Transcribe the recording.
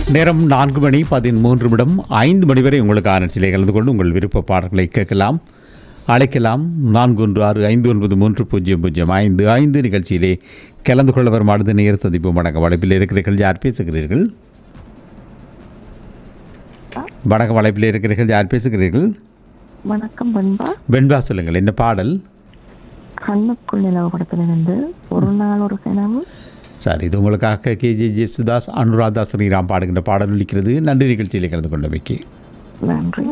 நேரம் நான்கு மணி பதிமூன்று நிமிடம் ஐந்து மணி வரை உங்களுக்கு ஆரம்பிச்சிலே கலந்து கொண்டு உங்கள் விருப்ப பாடல்களை கேட்கலாம் அழைக்கலாம் நான்கு ஒன்று ஆறு ஐந்து ஒன்பது மூன்று பூஜ்ஜியம் பூஜ்ஜியம் ஐந்து ஐந்து நிகழ்ச்சியிலே கலந்து கொள்ள வரும் அடுத்த நேர் சந்திப்பு வணக்கம் வளைப்பில் இருக்கிறீர்கள் யார் பேசுகிறீர்கள் வணக்கம் வளைப்பில் இருக்கிறீர்கள் யார் பேசுகிறீர்கள் வணக்கம் பண்பா வெண்பா சொல்லுங்கள் என்ன பாடல் கண்ணுக்குள் நிலவு படத்திலிருந்து ஒரு நாள் ஒரு கனவு சார் இது உங்களுக்காக K J J Sudas Anuradha Sriram பாடுகின்ற பாடல் ஒலிக்கிறது நன்றி நிகழ்ச்சியிலே கலந்து கொண்டமைக்கு நன்றி